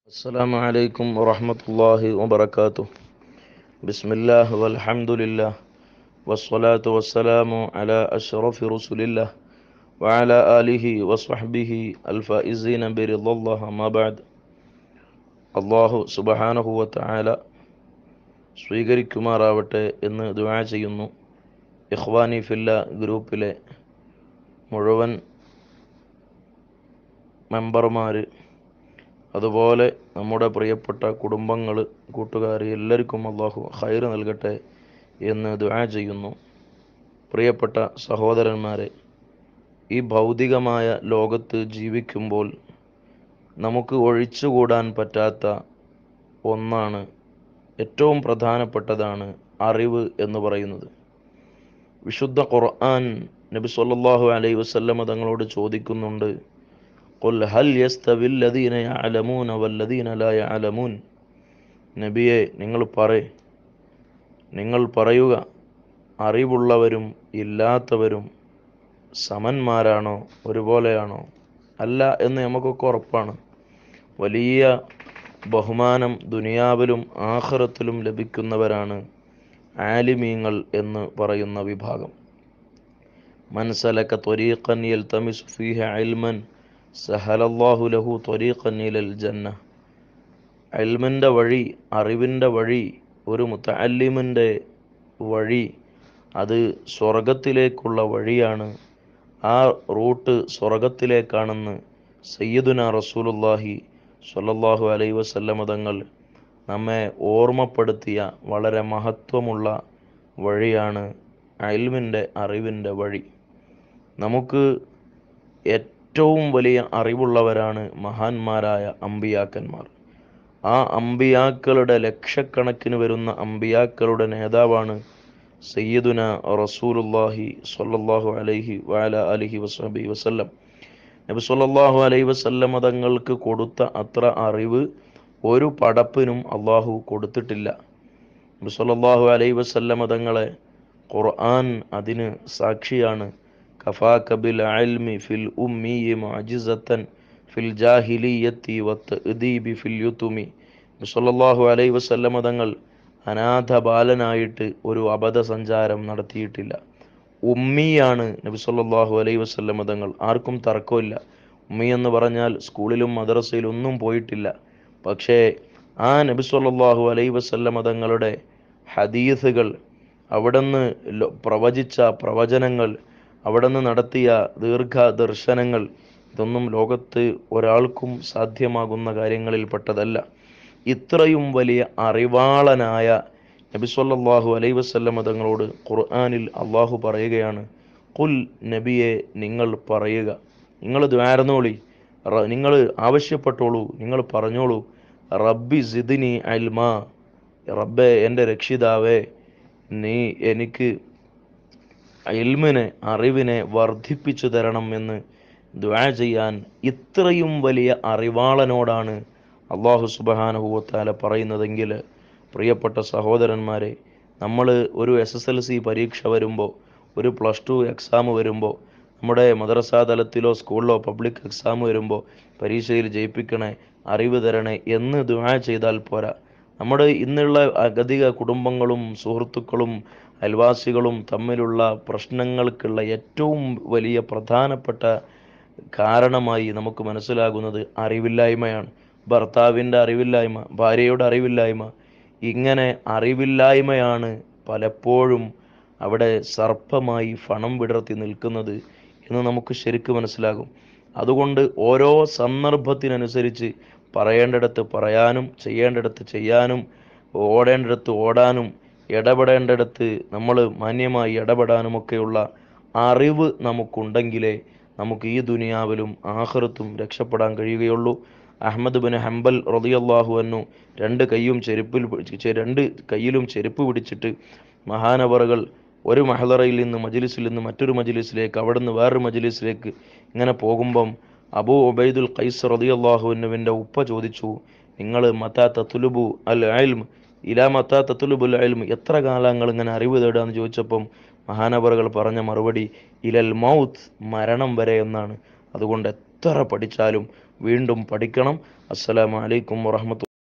السلام عليكم ورحمة الله وبركاته بسم الله والحمد لله والصلاة والسلام على أشرف رسل الله وعلى آله وصحبه الفائزين برضا الله ما بعد അള്ളാഹു സുബഹാനഹു വതആല സ്വീകരിക്കുമാറാവട്ടെ എന്ന് ദുആ ചെയ്യുന്നു ഇഖ്വാനി ഫില്ല ഗ്രൂപ്പിലെ മുഴുവൻ മെമ്പർമാർ അതുപോലെ നമ്മുടെ പ്രിയപ്പെട്ട കുടുംബങ്ങൾ കൂട്ടുകാർ എല്ലാവർക്കും അള്ളാഹു ഹൈർ നൽകട്ടെ എന്ന് ദുആ ചെയ്യുന്നു പ്രിയപ്പെട്ട സഹോദരന്മാരെ ഈ ഭൗതികമായ ലോകത്ത് ജീവിക്കുമ്പോൾ നമുക്ക് ഒഴിച്ചുകൂടാൻ പറ്റാത്ത ഒന്നാണ് ഏറ്റവും പ്രധാനപ്പെട്ടതാണ് അറിവ് എന്ന് പറയുന്നത് വിശുദ്ധ ഖുർആൻ നബി സല്ലല്ലാഹു അലൈഹി വസല്ലമ തങ്ങളോട് ചോദിക്കുന്നുണ്ട് ഖുൽ ഹൽ യസ്തവിൽ ലദീന യഅലമൂന വല്ലദീന ലാ യഅലമൂൻ നബിയെ നിങ്ങൾ പറ നിങ്ങൾ പറയുക അറിവുള്ളവരും ഇല്ലാത്തവരും സമന്മാരാണോ ഒരുപോലെയാണോ അല്ല എന്ന് നമുക്കൊക്കെ ഉറപ്പാണ് വലിയ ബഹുമാനം ദുനിയാവിലും ആഖിറത്തിലും ലഭിക്കുന്നവരാണ് ആലിമീങ്ങൾ എന്ന് പറയുന്ന വിഭാഗം മൻസലക ത്വരീഖൻ യൽതമിസു ഫീഹി ഇൽമൻ സഹലല്ലാഹു ലഹു ത്വരീഖൻ ഇലൽ ജന്ന ഇൽമിൻ്റെ വഴി അറിവിൻ്റെ വഴി ഒരു മുത്തഅല്ലിമിൻ്റെ വഴി അത് സ്വർഗത്തിലേക്കുള്ള വഴിയാണ് ആ റൂട്ട് സ്വർഗത്തിലേക്കാണെന്ന് സയ്യിദുന റസൂലുല്ലാഹി സ്വല്ലല്ലാഹു അലൈഹി വസല്ലമ തങ്ങൾ നമ്മെ ഓർമ്മപ്പെടുത്തിയ വളരെ മഹത്വമുള്ള വഴിയാണ് അയൽമിൻ്റെ അറിവിൻ്റെ വഴി നമുക്ക് ഏറ്റവും വലിയ അറിവുള്ളവരാണ് മഹാന്മാരായ അമ്പിയാക്കന്മാർ ആ അമ്പിയാക്കളുടെ ലക്ഷക്കണക്കിന് വരുന്ന അമ്പിയാക്കളുടെ നേതാവാണ് സയ്യിദുന റസൂലുല്ലാഹി സ്വല്ലല്ലാഹു അലൈഹി വഅല അലിഹി വസഹബി വസല്ലം നബി സ്വല്ലല്ലാഹു അലൈഹി വസല്ലം തങ്ങൾക്ക് കൊടുത്ത അത്ര അറിവ് ഒരു പടപ്പിനും അള്ളാഹു കൊടുത്തിട്ടില്ല നബി സ്വല്ലല്ലാഹു അലൈഹി വസല്ലം തങ്ങളെ ഖുർആൻ അതിന് സാക്ഷിയാണ് കഫാക ബിൽ ഇൽമി ഫിൽ ഉമ്മി മുഅജിസത്തൻ ഫിൽ ജാഹിലിയത്തി വത്തഅദീബി ഫിൽ യുതുമി നബി സ്വല്ലല്ലാഹു അലൈഹി വസല്ലം തങ്ങൾ അനാഥ ബാലനായിട്ട് ഒരു അബദ്ധ സഞ്ചാരം നടത്തിയിട്ടില്ല ഉമ്മിയാണ് നബി സല്ലല്ലാഹു അലൈഹി വസല്ലം തങ്ങൾ ആർക്കും തർക്കമില്ല ഉമ്മി എന്ന് പറഞ്ഞാൽ സ്കൂളിലും മദ്രസയിലും ഒന്നും പോയിട്ടില്ല പക്ഷേ ആ നബി സല്ലല്ലാഹു അലൈഹി വസല്ലം തങ്ങളുടെ ഹദീസുകൾ അവിടുന്ന് പ്രവചിച്ച പ്രവചനങ്ങൾ അവിടുന്ന് നടത്തിയ ദീർഘ ദർശനങ്ങൾ ഇതൊന്നും ലോകത്ത് ഒരാൾക്കും സാധ്യമാകുന്ന കാര്യങ്ങളിൽപ്പെട്ടതല്ല ഇത്രയും വലിയ അറിവാളനായ നബി സല്ലല്ലാഹു അലൈഹി വസല്ലം തങ്ങളോട് ഖുർആനിൽ അള്ളാഹു പറയുകയാണ് കുൽ നബിയെ നിങ്ങൾ പറയുക നിങ്ങൾ ദ്വാരന്നോളി നിങ്ങൾ ആവശ്യപ്പെട്ടോളൂ നിങ്ങൾ പറഞ്ഞോളൂ റബ്ബി സിദിനി അൽമാ റബ്ബെ എൻ്റെ രക്ഷിതാവേ നീ എനിക്ക് ഇൽമിനെ അറിവിനെ വർദ്ധിപ്പിച്ചു തരണം എന്ന് ദ്വാ ചെയ്യാൻ ഇത്രയും വലിയ അറിവാളനോടാണ് അള്ളാഹു സുബഹാനുഭവത്താല പറയുന്നതെങ്കിൽ പ്രിയപ്പെട്ട സഹോദരന്മാരെ നമ്മൾ ഒരു എസ് എസ് എൽ സി പരീക്ഷ വരുമ്പോൾ ഒരു പ്ലസ് ടു എക്സാം വരുമ്പോൾ നമ്മുടെ മദ്രസാ തലത്തിലോ സ്കൂളിലോ പബ്ലിക് എക്സാം വരുമ്പോൾ പരീക്ഷയിൽ ജയിപ്പിക്കണേ അറിവ് തരണേ എന്ന് ദുആ ചെയ്താൽ പോരാ നമ്മുടെ ഇന്നുള്ള അഗതിക കുടുംബങ്ങളും സുഹൃത്തുക്കളും അയൽവാസികളും തമ്മിലുള്ള പ്രശ്നങ്ങൾക്കുള്ള ഏറ്റവും വലിയ പ്രധാനപ്പെട്ട കാരണമായി നമുക്ക് മനസ്സിലാകുന്നത് അറിവില്ലായ്മയാണ് ഭർത്താവിൻ്റെ അറിവില്ലായ്മ ഭാര്യയുടെ അറിവില്ലായ്മ ഇങ്ങനെ അറിവില്ലായ്മയാണ് പലപ്പോഴും അവിടെ സർപ്പമായി ഫണം വിടർത്തി നിൽക്കുന്നത് എന്ന് നമുക്ക് ശരിക്കും മനസ്സിലാകും അതുകൊണ്ട് ഓരോ സന്ദർഭത്തിനനുസരിച്ച് പറയേണ്ടിടത്ത് പറയാനും ചെയ്യേണ്ടിടത്ത് ചെയ്യാനും ഓടേണ്ടിടത്ത് ഓടാനും ഇടപെടേണ്ടിടത്ത് നമ്മൾ മാന്യമായി ഇടപെടാനുമൊക്കെയുള്ള അറിവ് നമുക്കുണ്ടെങ്കിലേ നമുക്ക് ഈ ദുനിയാവിലും ആഹൃത്തും രക്ഷപ്പെടാൻ കഴിയുകയുള്ളൂ അഹമ്മദ് ബിൻ ഹംബൽ റളിയല്ലാഹു അന്നു രണ്ട് കൈയും ചെരുപ്പിൽ രണ്ട് കയ്യിലും ചെരുപ്പ് പിടിച്ചിട്ട് മഹാനവറുകൾ ഒരു മഹലറയിൽ നിന്ന് മജിലിസിൽ നിന്ന് മറ്റൊരു മജിലിസിലേക്ക് അവിടുന്ന് വേറൊരു മജിലിസിലേക്ക് ഇങ്ങനെ പോകുമ്പം അബൂ ഉബൈദുൽ ഖൈസ് റളിയല്ലാഹുവിൻ്റെ ഉപ്പ ചോദിച്ചു നിങ്ങൾ മത്താ തത്തുലുബു അൽ അൽം ഇലാ മത്താ തത്തുലുബുൽ അൽം എത്ര കാലങ്ങൾ ഇങ്ങനെ അറിവ് തേടാന്ന് ചോദിച്ചപ്പം മഹാനവറുകൾ പറഞ്ഞ മറുപടി ഇലൽ മൗത്ത് മരണം വരെ എന്നാണ് അതുകൊണ്ട് എത്ര പഠിച്ചാലും വീണ്ടും പഠിക്കണം അസ്സലാമു അലൈക്കും വറഹ്മത്തുള്ളാഹി